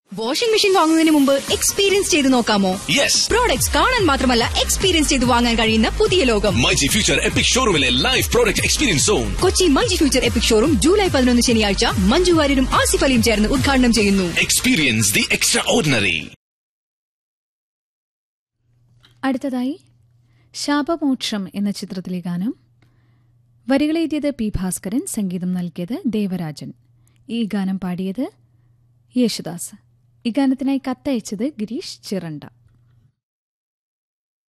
washing machine വാങ്ങുന്നതിന് മുമ്പ് experience ചെയ്ത് നോക്കാമോ യെസ് പ്രോഡക്ട്സ് കാണാൻ മാത്രമല്ല എക്സ്പീരിയൻസ് ചെയ്ത് വാങ്ങാൻ കഴിയുന്ന പുതിയ ലോകം മൈജി ഫ്യൂച്ചർ എപ്പിക് ഷോറൂമിലെ live product experience zone Kochi multi future epic showroom July പതിനൊന്ന് ശനിയാഴ്ച മഞ്ജു വാര്യരും ആസിഫ് അലിയും ചേർന്ന് ഉദ്ഘാടനം ചെയ്യുന്നു എക്സ്പീരിയൻസ് ദി എക്സ്ട്രാ ഓർഡിനറി അടുത്തതായി ശാപമോക്ഷം എന്ന ചിത്രത്തിലെ ഗാനം വരികളെഴുതിയത് പി ഭാസ്കരൻ സംഗീതം നൽകിയത് ദേവരാജൻ ഈ ഗാനം പാടിയത് യേശുദാസ് ഈ ഗാനത്തിനായി കത്തയച്ചത് ഗിരീഷ് ചിറണ്ട